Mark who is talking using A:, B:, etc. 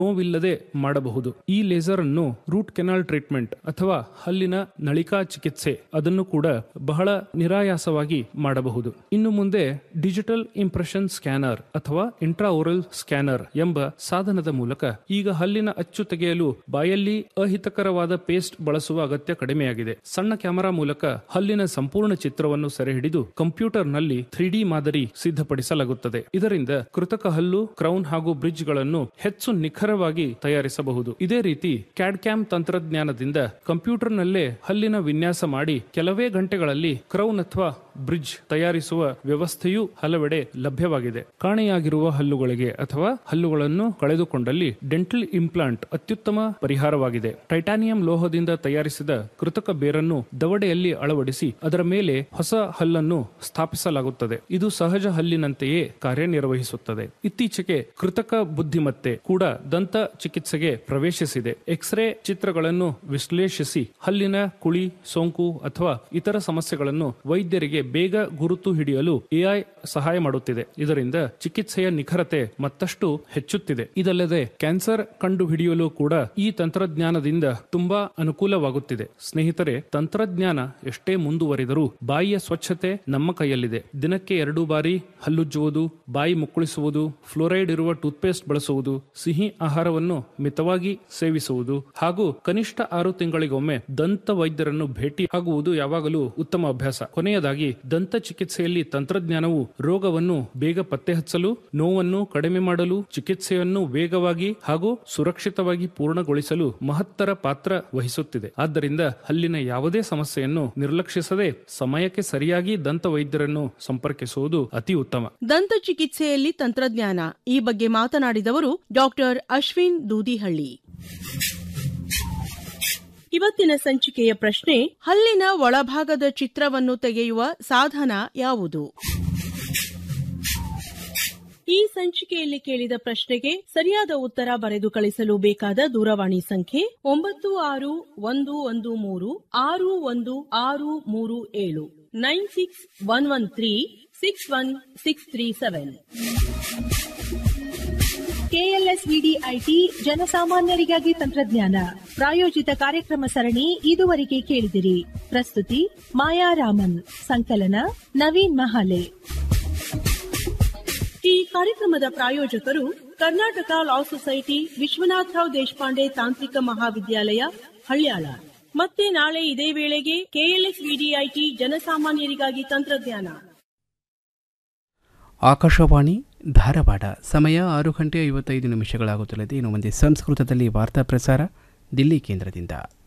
A: ನೋವಿಲ್ಲದೆ ಮಾಡಬಹುದು ಈ ಲೇಸರ್ ಅನ್ನು ರೂಟ್ ಕೆನಾಲ್ ಟ್ರೀಟ್ಮೆಂಟ್ ಅಥವಾ ಹಲ್ಲಿನ ನಳಿಕಾ ಚಿಕಿತ್ಸೆ ಅದನ್ನು ಕೂಡ ಬಹಳ ನಿರಾಯಾಸವಾಗಿ ಮಾಡಬಹುದು ಇನ್ನು ಮುಂದೆ ಡಿಜಿಟಲ್ ಇಂಪ್ರೆಷನ್ ಸ್ಕ್ಯಾನರ್ ಅಥವಾ ಇಂಟ್ರಾಓರಲ್ ಸ್ಕ್ಯಾನರ್ ಎಂಬ ಸಾಧನದ ಮೂಲಕ ಈಗ ಹಲ್ಲಿನ ಅಚ್ಚು ತೆಗೆಯಲು ಬಾಯಲ್ಲಿ ಅಹಿತಕರವಾದ ಪೇಸ್ಟ್ ಬಳಸುವ ಅಗತ್ಯ ಕಡಿಮೆಯಾಗಿದೆ ಸಣ್ಣ ಕ್ಯಾಮೆರಾ ಮೂಲಕ ಹಲ್ಲಿನ ಸಂಪೂರ್ಣ ಚಿತ್ರವನ್ನು ಸೆರೆ ಹಿಡಿದು ಕಂಪ್ಯೂಟರ್ನಲ್ಲಿ ತ್ರೀ ಡಿ ಮಾದರಿ ಸಿದ್ಧಪಡಿಸಲಾಗುತ್ತದೆ ಇದರಿಂದ ಕೃತಕ ಹಲ್ಲು ಕ್ರೌನ್ ಹಾಗೂ ಬ್ರಿಡ್ಜ್ ಗಳನ್ನು ಹೆಚ್ಚು ನಿಖರವಾಗಿ ತಯಾರಿಸಬಹುದು ಇದೇ ರೀತಿ ಕ್ಯಾಡ್ ಕ್ಯಾಮ್ ತಂತ್ರಜ್ಞಾನದಿಂದ ಕಂಪ್ಯೂಟರ್ನಲ್ಲೇ ಹಲ್ಲಿನ ವಿನ್ಯಾಸ ಮಾಡಿ ಕೆಲವೇ ಗಂಟೆಗಳಲ್ಲಿ ಕ್ರೌನ್ ಅಥವಾ ಬ್ರಿಡ್ಜ್ ತಯಾರಿಸುವ ವ್ಯವಸ್ಥೆಯೂ ಹಲವೆಡೆ ಲಭ್ಯವಾಗಿದೆ ಕಾಣೆಯಾಗಿರುವ ಹಲ್ಲುಗಳಿಗೆ ಅಥವಾ ಹಲ್ಲುಗಳನ್ನು ಕಳೆದುಕೊಂಡಲ್ಲಿ ಡೆಂಟಲ್ ಇಂಪ್ಲಾಂಟ್ ಅತ್ಯುತ್ತಮ ಪರಿಹಾರವಾಗಿದೆ ಟೈಟಾನಿಯಂ ಲೋಹದಿಂದ ತಯಾರಿಸಿದ ಕೃತಕ ಬೇರನ್ನು ದವಡೆಯಲ್ಲಿ ಅಳವಡಿಸಿ ಅದರ ಮೇಲೆ ಹೊಸ ಹಲ್ಲನ್ನು ಸ್ಥಾಪಿಸಲಾಗುತ್ತದೆ ಇದು ಸಹಜ ಹಲ್ಲಿನಂತೆಯೇ ಕಾರ್ಯನಿರ್ವಹಿಸುತ್ತದೆ ಇತ್ತೀಚೆಗೆ ಕೃತಕ ಬುದ್ಧಿಮತ್ತೆ ಕೂಡ ದಂತ ಚಿಕಿತ್ಸೆಗೆ ಪ್ರವೇಶಿಸಿದೆ ಎಕ್ಸ್ರೇ ಚಿತ್ರಗಳನ್ನು ವಿಶ್ಲೇಷಿಸಿ ಹಲ್ಲಿನ ಕುಳಿ ಸೋಂಕು ಅಥವಾ ಇತರ ಸಮಸ್ಯೆಗಳನ್ನು ವೈದ್ಯರಿಗೆ ಬೇಗ ಗುರುತು ಹಿಡಿಯಲು ಎಐ ಸಹಾಯ ಮಾಡುತ್ತಿದೆ ಇದರಿಂದ ಚಿಕಿತ್ಸೆಯ ನಿಖರತೆ ಮತ್ತಷ್ಟು ಹೆಚ್ಚುತ್ತಿದೆ ಇದಲ್ಲದೆ ಕ್ಯಾನ್ಸರ್ ಕಂಡು ಹಿಡಿಯಲು ಕೂಡ ಈ ತಂತ್ರಜ್ಞಾನದಿಂದ ತುಂಬಾ ಅನುಕೂಲವಾಗುತ್ತಿದೆ ಸ್ನೇಹಿತರೆ ತಂತ್ರಜ್ಞಾನ ಎಷ್ಟೇ ಮುಂದುವರಿದರೂ ಬಾಯಿಯ ಸ್ವಚ್ಛತೆ ನಮ್ಮ ಕೈಯಲ್ಲಿದೆ ದಿನಕ್ಕೆ ಎರಡು ಬಾರಿ ಹಲ್ಲುಜ್ಜುವುದು ಬಾಯಿ ಮುಕ್ಕಳಿಸುವುದು ಫ್ಲೋರೈಡ್ ಇರುವ ಟೂತ್ಪೇಸ್ಟ್ ಬಳಸುವುದು ಸಿಹಿ ಆಹಾರವನ್ನು ಮಿತವಾಗಿ ಸೇವಿಸುವುದು ಹಾಗೂ ಕನಿಷ್ಠ ಆರು ತಿಂಗಳಿಗೊಮ್ಮೆ ದಂತ ವೈದ್ಯರನ್ನು ಭೇಟಿ ಆಗುವುದು ಯಾವಾಗಲೂ ಉತ್ತಮ ಅಭ್ಯಾಸ ಕೊನೆಯದಾಗಿ ದಂತ ಚಿಕಿತ್ಸೆಯಲ್ಲಿ ತಂತ್ರಜ್ಞಾನವು ರೋಗವನ್ನು ಬೇಗ ಪತ್ತೆ ಹಚ್ಚಲು ನೋವನ್ನು ಕಡಿಮೆ ಮಾಡಲು ಚಿಕಿತ್ಸೆಯನ್ನು ವೇಗವಾಗಿ ಹಾಗೂ ಸುರಕ್ಷಿತವಾಗಿ ಪೂರ್ಣಗೊಳಿಸಲು ಮಹತ್ತರ ಪಾತ್ರ ವಹಿಸುತ್ತಿದೆ ಆದ್ದರಿಂದ ಹಲ್ಲಿನ ಯಾವುದೇ ಸಮಸ್ಯೆಯನ್ನು ನಿರ್ಲಕ್ಷಿಸದೆ ಸಮಯಕ್ಕೆ ಸರಿಯಾಗಿ ದಂತ ವೈದ್ಯರನ್ನು ಸಂಪರ್ಕಿಸುವುದು ಅತಿ ಉತ್ತಮ
B: ದಂತ ಚಿಕಿತ್ಸೆಯಲ್ಲಿ ತಂತ್ರಜ್ಞಾನ ಈ ಬಗ್ಗೆ ಮಾತನಾಡಿದವರು ಡಾಕ್ಟರ್ ಅಶ್ವಿನ್ ದೂದಿಹಳ್ಳಿ ಇವತ್ತಿನ ಸಂಚಿಕೆಯ ಪ್ರಶ್ನೆ ಹಲ್ಲಿನ ಒಳಭಾಗದ ಚಿತ್ರವನ್ನು ತೆಗೆಯುವ ಸಾಧನ ಯಾವುದು ಈ ಸಂಚಿಕೆಯಲ್ಲಿ ಕೇಳಿದ ಪ್ರಶ್ನೆಗೆ ಸರಿಯಾದ ಉತ್ತರ ಬರೆದು ಕಳಿಸಲು ಬೇಕಾದ ದೂರವಾಣಿ ಸಂಖ್ಯೆ ಒಂಬತ್ತು ಆರು ಒಂದು ಒಂದು ಮೂರು ಆರು ಒಂದು ಆರು ಮೂರು ಏಳು nine six one one three six one six three seven
C: KLS VDIT ಜನಸಾಮಾನ್ಯರಿಗಾಗಿ ತಂತ್ರಜ್ಞಾನ ಪ್ರಾಯೋಜಿತ ಕಾರ್ಯಕ್ರಮ ಸರಣಿ ಇದುವರೆಗೆ ಕೇಳಿದಿರಿ ಪ್ರಸ್ತುತಿ ಮಾಯಾ ರಾಮನ್ ಸಂಕಲನ ನವೀನ್ ಮಹಾಲೆ
B: ಈ ಕಾರ್ಯಕ್ರಮದ ಪ್ರಾಯೋಜಕರು ಕರ್ನಾಟಕ ಲಾ ಸೊಸೈಟಿ ವಿಶ್ವನಾಥರಾವ್ ದೇಶಪಾಂಡೆ ತಾಂತ್ರಿಕ ಮಹಾವಿದ್ಯಾಲಯ ಹಳ್ಯಾಳ ಮತ್ತೆ ನಾಳೆ ಇದೇ ವೇಳೆಗೆ ಕೆಎಲ್ಎಸ್ ವಿಡಿಐಟಿ ಜನಸಾಮಾನ್ಯರಿಗಾಗಿ ತಂತ್ರಜ್ಞಾನ
D: ಆಕಾಶವಾಣಿ ಧಾರವಾಡ ಸಮಯ ಆರು ಗಂಟೆ ಐವತ್ತೈದು ನಿಮಿಷಗಳಾಗುತ್ತಲಿದೆ ಇನ್ನು ಮುಂದೆ ಸಂಸ್ಕೃತದಲ್ಲಿ ವಾರ್ತಾ ಪ್ರಸಾರ ದಿಲ್ಲಿ ಕೇಂದ್ರದಿಂದ